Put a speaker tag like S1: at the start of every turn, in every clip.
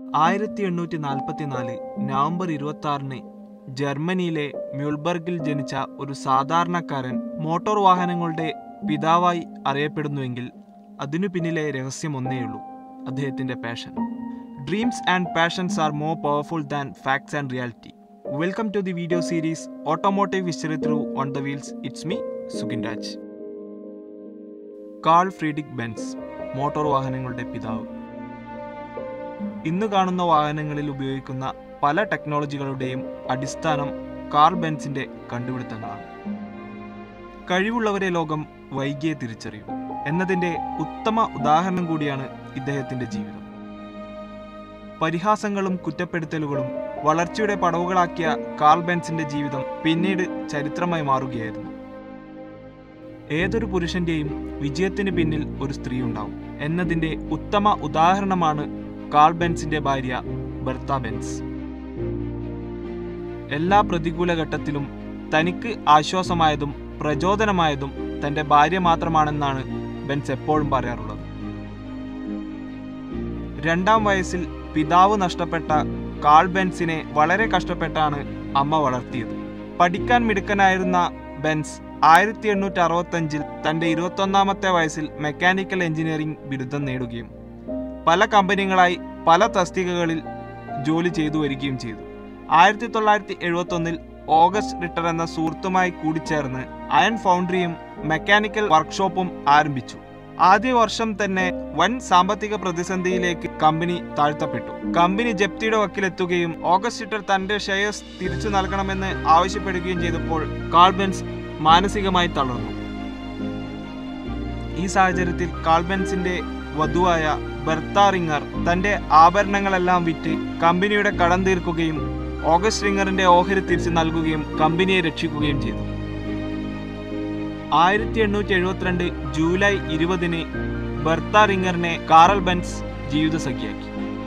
S1: ആയിരത്തി എണ്ണൂറ്റി നാൽപ്പത്തിനാല് നവംബർ ഇരുപത്തി ആറിന് ജർമ്മനിയിലെ മ്യൂൾബർഗിൽ ജനിച്ച ഒരു സാധാരണക്കാരൻ മോട്ടോർ വാഹനങ്ങളുടെ പിതാവായി അറിയപ്പെടുന്നുവെങ്കിൽ അതിനു പിന്നിലെ രഹസ്യം ഒന്നേയുള്ളൂ അദ്ദേഹത്തിന്റെ passion dreams and passions are more powerful than facts and reality welcome to the video series automotive history through on the wheels it's me Sukhin Raj Karl Friedrich Benz motor വാഹനങ്ങളുടെ പിതാവ് ഇന്ന് കാണുന്ന വാഹനങ്ങളിൽ ഉപയോഗിക്കുന്ന പല ടെക്നോളജികളുടെയും അടിസ്ഥാനം കാർ ബെൻസിന്റെ കണ്ടുപിടുത്തങ്ങളാണ് കഴിവുള്ളവരെ ലോകം വൈകിയെ തിരിച്ചറിയും എന്നതിന്റെ ഉത്തമ ഉദാഹരണം കൂടിയാണ് ഇദ്ദേഹത്തിന്റെ ജീവിതം പരിഹാസങ്ങളും കുറ്റപ്പെടുത്തലുകളും വളർച്ചയുടെ പടവുകളാക്കിയ കാർൽ ബെൻസിന്റെ ജീവിതം പിന്നീട് ചരിത്രമായി മാറുകയായിരുന്നു ഏതൊരു പുരുഷന്റെയും വിജയത്തിന് പിന്നിൽ ഒരു സ്ത്രീ ഉണ്ടാവും എന്നതിന്റെ ഉത്തമ ഉദാഹരണമാണ് കാൾ ബെൻസിന്റെ ഭാര്യ ബെർത്ത ബെൻസ് എല്ലാ പ്രതികൂല ഘട്ടത്തിലും തനിക്ക് ആശ്വാസമായതും പ്രചോദനമായതും തന്റെ ഭാര്യ മാത്രമാണെന്നാണ് ബെൻസ് എപ്പോഴും പറയാറുള്ളത് രണ്ടാം വയസ്സിൽ പിതാവ് നഷ്ടപ്പെട്ട കാൾ ബെൻസിനെ വളരെ കഷ്ടപ്പെട്ടാണ് അമ്മ വളർത്തിയത് പഠിക്കാൻ മിടുക്കനായിരുന്ന ബെൻസ് ആയിരത്തി എണ്ണൂറ്റി അറുപത്തഞ്ചിൽ തന്റെ ഇരുപത്തൊന്നാമത്തെ വയസ്സിൽ മെക്കാനിക്കൽ എഞ്ചിനീയറിംഗ് ബിരുദം നേടുകയും പല കമ്പനികളായി പല തസ്തികകളിൽ ജോലി ചെയ്തു വരികയും ചെയ്തു ആയിരത്തി തൊള്ളായിരത്തി എഴുപത്തി ഒന്നിൽ ഓഗസ്റ്റ് റിട്ടർ എന്ന സുഹൃത്തുമായി കൂടിച്ചേർന്ന് അയൺ ഫൗണ്ടറിയും മെക്കാനിക്കൽ വർക്ക്ഷോപ്പും ആരംഭിച്ചു ആദ്യ വർഷം തന്നെ വൻ സാമ്പത്തിക പ്രതിസന്ധിയിലേക്ക് കമ്പനി താഴ്ത്തപ്പെട്ടു കമ്പനി ജപ്തിയുടെ വക്കിലെത്തുകയും ഓഗസ്റ്റ് റിട്ടർ തന്റെ ഷെയർസ് തിരിച്ചു നൽകണമെന്ന് ആവശ്യപ്പെടുകയും ചെയ്തപ്പോൾ കാൾബെൻസ് മാനസികമായി തളർന്നു ഈ സാഹചര്യത്തിൽ കാൾബെൻസിന്റെ വധുവായ ബെർത്ത റിംഗർ തന്റെ ആഭരണങ്ങളെല്ലാം വിറ്റ് കമ്പനിയുടെ കടം തീർക്കുകയും ഓഗസ്റ്റ് റിംഗറിന്റെ ഓഹരി തിരിച്ചു നൽകുകയും കമ്പനിയെ രക്ഷിക്കുകയും ചെയ്തു ആയിരത്തി എണ്ണൂറ്റി എഴുപത്തിരണ്ട് ജൂലൈ ഇരുപതിന് ബെർത്ത റിംഗറിനെ കാറൽ ബെൻസ് ജീവിതസഖിയാക്കി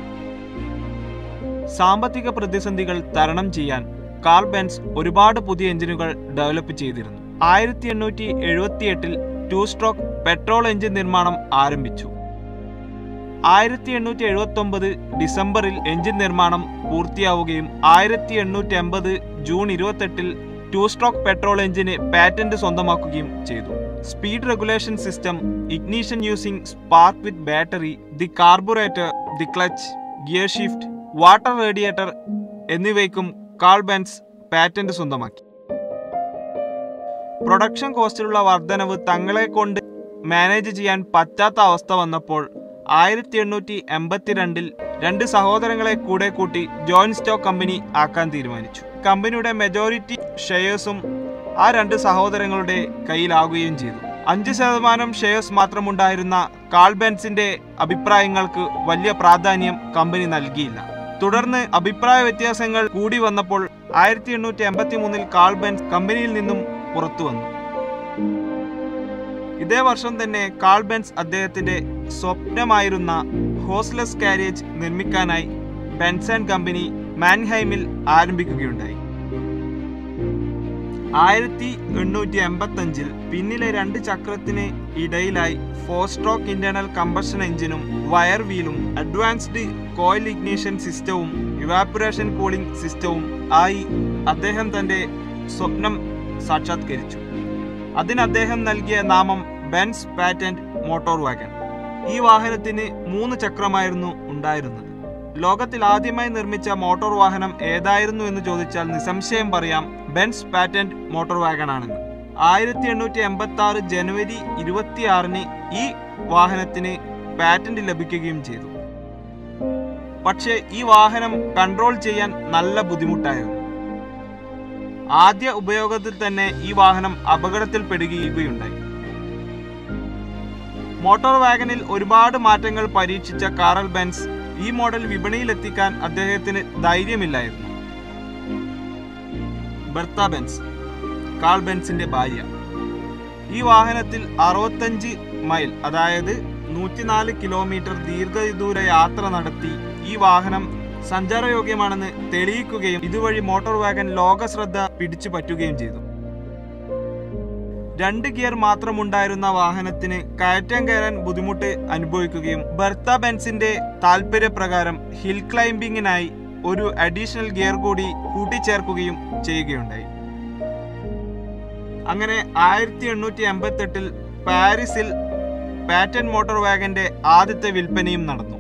S1: സാമ്പത്തിക പ്രതിസന്ധികൾ തരണം ചെയ്യാൻ കാർ ബെൻസ് ഒരുപാട് പുതിയ എഞ്ചിനുകൾ ഡെവലപ്പ് ചെയ്തിരുന്നു ആയിരത്തി എണ്ണൂറ്റി എഴുപത്തി എട്ടിൽ ടു സ്ട്രോക്ക് പെട്രോൾ എഞ്ചിൻ നിർമ്മാണം ആരംഭിച്ചു ആയിരത്തി എണ്ണൂറ്റി എഴുപത്തി ഒമ്പത് ഡിസംബറിൽ എഞ്ചിൻ നിർമ്മാണം പൂർത്തിയാവുകയും ആയിരത്തി എണ്ണൂറ്റി എൺപത് ജൂൺ ഇരുപത്തെട്ടിൽ ടു സ്ട്രോക്ക് പെട്രോൾ എഞ്ചിന് പാറ്റന്റ് സ്വന്തമാക്കുകയും ചെയ്തു speed regulation system ignition using spark with battery the carburettor the clutch gear shift water radiator എന്നിവയ്ക്കും കാൾ ബെൻസ് പാറ്റന്റ് സ്വന്തമാക്കി പ്രൊഡക്ഷൻ കോസ്റ്റിലുള്ള വർധനവ് തങ്ങളെ കൊണ്ട് മാനേജ് ചെയ്യാൻ പറ്റാത്ത അവസ്ഥ വന്നപ്പോൾ ആയിരത്തി എണ്ണൂറ്റി എൺപത്തിരണ്ടിൽ രണ്ട് സഹോദരങ്ങളെ കൂടെ കൂട്ടി ജോയിന്റ് സ്റ്റോക്ക് കമ്പനി ആക്കാൻ തീരുമാനിച്ചു കമ്പനിയുടെ മെജോറിറ്റി ഷെയർസും ആ രണ്ട് സഹോദരങ്ങളുടെ കയ്യിലാകുകയും ചെയ്തു അഞ്ച് ശതമാനം ഷെയർസ് മാത്രമുണ്ടായിരുന്ന കാൾബെൻസിന്റെ അഭിപ്രായങ്ങൾക്ക് വലിയ പ്രാധാന്യം കമ്പനി നൽകിയില്ല തുടർന്ന് അഭിപ്രായ വ്യത്യാസങ്ങൾ കൂടി വന്നപ്പോൾ ആയിരത്തി എണ്ണൂറ്റി എൺപത്തി മൂന്നിൽ കാൾബെൻസ് കമ്പനിയിൽ നിന്നും പുറത്തു വന്നു ഇതേ വർഷം തന്നെ കാൾബെൻസ് അദ്ദേഹത്തിന്റെ സ്വപ്നമായിരുന്ന ഹോസ്ലെസ് കാരിയേജ് നിർമ്മിക്കാനായി ബെൻസൺ കമ്പനി മാൻഹൈമിൽ ആരംഭിക്കുകയുണ്ടായി ആയിരത്തി എണ്ണൂറ്റി എൺപത്തി അഞ്ചിൽ പിന്നിലെ രണ്ട് ചക്രത്തിന് ഇടയിലായി ഫോർ സ്ട്രോക്ക് ഇന്റേണൽ കമ്പഷൻ എഞ്ചിനും വയർ വീലും അഡ്വാൻസ്ഡ് കോയിൽ ഇഗ്നീഷൻ സിസ്റ്റവും ഇവാപ്പറേഷൻ കൂളിംഗ് സിസ്റ്റവും ആയി അദ്ദേഹം തന്റെ സ്വപ്നം സാക്ഷാത്കരിച്ചു അതിന് അദ്ദേഹം നൽകിയ നാമം ബെൻസ് പാറ്റന്റ് മോട്ടോർ വാഗൺ ഈ വാഹനത്തിന് മൂന്ന് ചക്രമായിരുന്നു ഉണ്ടായിരുന്നത് ലോകത്തിൽ ആദ്യമായി നിർമ്മിച്ച മോട്ടോർ വാഹനം ഏതായിരുന്നു എന്ന് ചോദിച്ചാൽ നിസ്സംശയം പറയാം ബെൻസ് പാറ്റന്റ് മോട്ടോർ വാഗൺ ആണെന്ന് ആയിരത്തി എണ്ണൂറ്റി എൺപത്തി ആറ് ജനുവരി ഇരുപത്തിയാറിന് ഈ വാഹനത്തിന് പാറ്റന്റ് ലഭിക്കുകയും ചെയ്തു പക്ഷേ ഈ വാഹനം കൺട്രോൾ ചെയ്യാൻ നല്ല ബുദ്ധിമുട്ടായിരുന്നു ആദ്യ ഉപയോഗത്തിൽ തന്നെ ഈ വാഹനം അപകടത്തിൽപ്പെടുകയുണ്ടായി മോട്ടോർ വാഗണിൽ ഒരുപാട് മാറ്റങ്ങൾ പരീക്ഷിച്ച കാറൽ ബെൻസ് ഈ മോഡൽ വിപണിയിലെത്തിക്കാൻ അദ്ദേഹത്തിന് ധൈര്യമില്ലായിരുന്നു ബെർത്ത ബെൻസ് കാൾ ബെൻസിന്റെ ഭാര്യ ഈ വാഹനത്തിൽ അറുപത്തഞ്ച് മൈൽ അതായത് നൂറ്റിനാല് കിലോമീറ്റർ ദീർഘദൂര യാത്ര നടത്തി ഈ വാഹനം സഞ്ചാരയോഗ്യമാണെന്ന് തെളിയിക്കുകയും ഇതുവഴി മോട്ടോർ വാഗൻ ലോക ശ്രദ്ധ പിടിച്ചു പറ്റുകയും ചെയ്തു രണ്ട് ഗിയർ മാത്രമുണ്ടായിരുന്ന വാഹനത്തിന് കയറ്റം കയറാൻ ബുദ്ധിമുട്ട് അനുഭവിക്കുകയും ബർത്ത ബെൻസിന്റെ താല്പര്യപ്രകാരം ഹിൽ ക്ലൈംബിങ്ങിനായി ഒരു അഡീഷണൽ ഗിയർ കൂടി കൂട്ടിച്ചേർക്കുകയും ചെയ്യുകയുണ്ടായി അങ്ങനെ ആയിരത്തി എണ്ണൂറ്റി എൺപത്തി എട്ടിൽ പാരീസിൽ പാറ്റൻ മോട്ടോർ വാഗന്റെ ആദ്യത്തെ വിൽപ്പനയും നടന്നു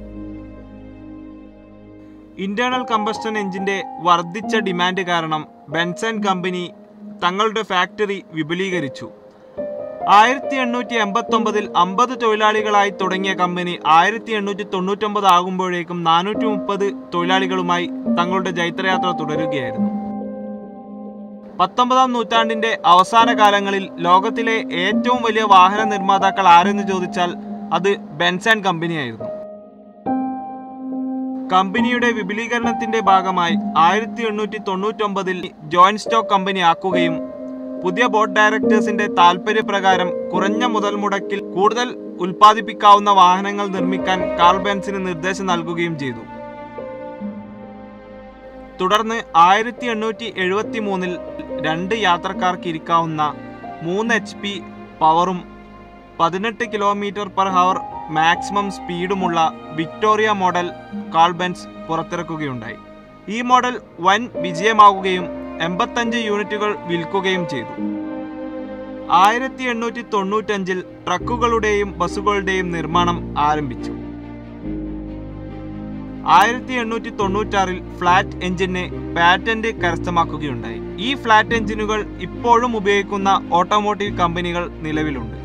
S1: ഇന്റേണൽ കമ്പസ്റ്റൻ എഞ്ചിന്റെ വർദ്ധിച്ച ഡിമാൻഡ് കാരണം ബെൻസൺ കമ്പനി തങ്ങളുടെ ഫാക്ടറി വിപുലീകരിച്ചു ആയിരത്തി എണ്ണൂറ്റി എൺപത്തി ഒമ്പതിൽ അമ്പത് തൊഴിലാളികളായി തുടങ്ങിയ കമ്പനി ആയിരത്തി എണ്ണൂറ്റി തൊണ്ണൂറ്റൊമ്പത് ആകുമ്പോഴേക്കും നാനൂറ്റി മുപ്പത് തൊഴിലാളികളുമായി തങ്ങളുടെ ജൈത്രയാത്ര തുടരുകയായിരുന്നു പത്തൊമ്പതാം നൂറ്റാണ്ടിന്റെ അവസാന കാലങ്ങളിൽ ലോകത്തിലെ ഏറ്റവും വലിയ വാഹന നിർമ്മാതാക്കൾ ആരെന്ന് ചോദിച്ചാൽ അത് ബെൻസാൻ കമ്പനിയായിരുന്നു കമ്പനിയുടെ വിപുലീകരണത്തിന്റെ ഭാഗമായി ആയിരത്തി എണ്ണൂറ്റി തൊണ്ണൂറ്റൊമ്പതിൽ ജോയിന്റ് സ്റ്റോക്ക് കമ്പനി ആക്കുകയും പുതിയ ബോർഡ് ഡയറക്ടേഴ്സിന്റെ താൽപര്യപ്രകാരം കുറഞ്ഞ മുതൽ മുടക്കിൽ കൂടുതൽ ഉൽപ്പാദിപ്പിക്കാവുന്ന വാഹനങ്ങൾ നിർമ്മിക്കാൻ കാർ ബെൻസിന് നിർദ്ദേശം നൽകുകയും ചെയ്തു തുടർന്ന് ആയിരത്തി എണ്ണൂറ്റി എഴുപത്തി മൂന്നിൽ രണ്ട് യാത്രക്കാർക്ക് ഇരിക്കാവുന്ന മൂന്ന് എച്ച് പി പവറും പതിനെട്ട് കിലോമീറ്റർ പെർ ഹവർ മാക്സിമം സ്പീഡുമുള്ള വിക്ടോറിയ മോഡൽ കാൾബെൻസ് പുറത്തിറക്കുകയുണ്ടായി ഈ മോഡൽ വൻ വിജയമാവുകയും എൺപത്തഞ്ച് യൂണിറ്റുകൾ വിൽക്കുകയും ചെയ്തു ആയിരത്തി എണ്ണൂറ്റി തൊണ്ണൂറ്റഞ്ചിൽ ട്രക്കുകളുടെയും ബസ്സുകളുടെയും നിർമ്മാണം ആരംഭിച്ചു ആയിരത്തി എണ്ണൂറ്റി തൊണ്ണൂറ്റാറിൽ ഫ്ലാറ്റ് എഞ്ചിന് പാറ്റന്റ് കരസ്ഥമാക്കുകയുണ്ടായി ഈ ഫ്ലാറ്റ് എഞ്ചിനുകൾ ഇപ്പോഴും ഉപയോഗിക്കുന്ന ഓട്ടോമോട്ടീവ് കമ്പനികൾ നിലവിലുണ്ട്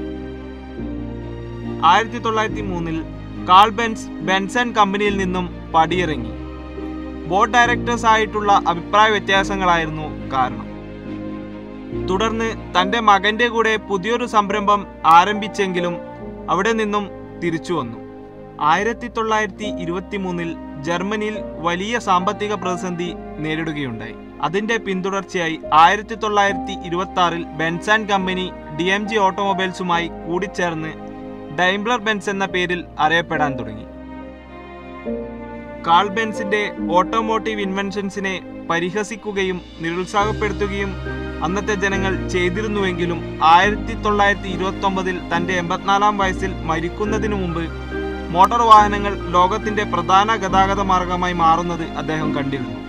S1: ആയിരത്തി തൊള്ളായിരത്തി മൂന്നിൽ കാൾ ബെൻസ് ബെൻസൺ കമ്പനിയിൽ നിന്നും പടിയിറങ്ങി ബോർഡ് ഡയറക്ടേഴ്സ് ആയിട്ടുള്ള അഭിപ്രായ വ്യത്യാസങ്ങളായിരുന്നു കാരണം തുടർന്ന് തന്റെ മകന്റെ കൂടെ പുതിയൊരു സംരംഭം ആരംഭിച്ചെങ്കിലും അവിടെ നിന്നും തിരിച്ചു വന്നു ആയിരത്തി തൊള്ളായിരത്തി ഇരുപത്തി മൂന്നിൽ ജർമ്മനിയിൽ വലിയ സാമ്പത്തിക പ്രതിസന്ധി നേരിടുകയുണ്ടായി അതിന്റെ പിന്തുടർച്ചയായി ആയിരത്തി തൊള്ളായിരത്തി ഇരുപത്തി ആറിൽ Benz and company D M G ഓട്ടോമൊബൈൽസുമായി കൂടിച്ചേർന്ന് ഡൈംബ്ലർ ബെൻസ് എന്ന പേരിൽ അറിയപ്പെടാൻ തുടങ്ങി കാൾ ബെൻസിന്റെ ഓട്ടോമോട്ടീവ് ഇൻവെൻഷൻസിനെ പരിഹസിക്കുകയും നിരുത്സാഹപ്പെടുത്തുകയും അന്നത്തെ ജനങ്ങൾ ചെയ്തിരുന്നുവെങ്കിലും ആയിരത്തി തൊള്ളായിരത്തി ഇരുപത്തി ഒമ്പതിൽ തന്റെ എൺപത്തിനാലാം വയസ്സിൽ മരിക്കുന്നതിനു മുമ്പ് മോട്ടോർ വാഹനങ്ങൾ ലോകത്തിന്റെ പ്രധാന ഗതാഗത മാർഗമായി മാറുന്നത് അദ്ദേഹം കണ്ടിരുന്നു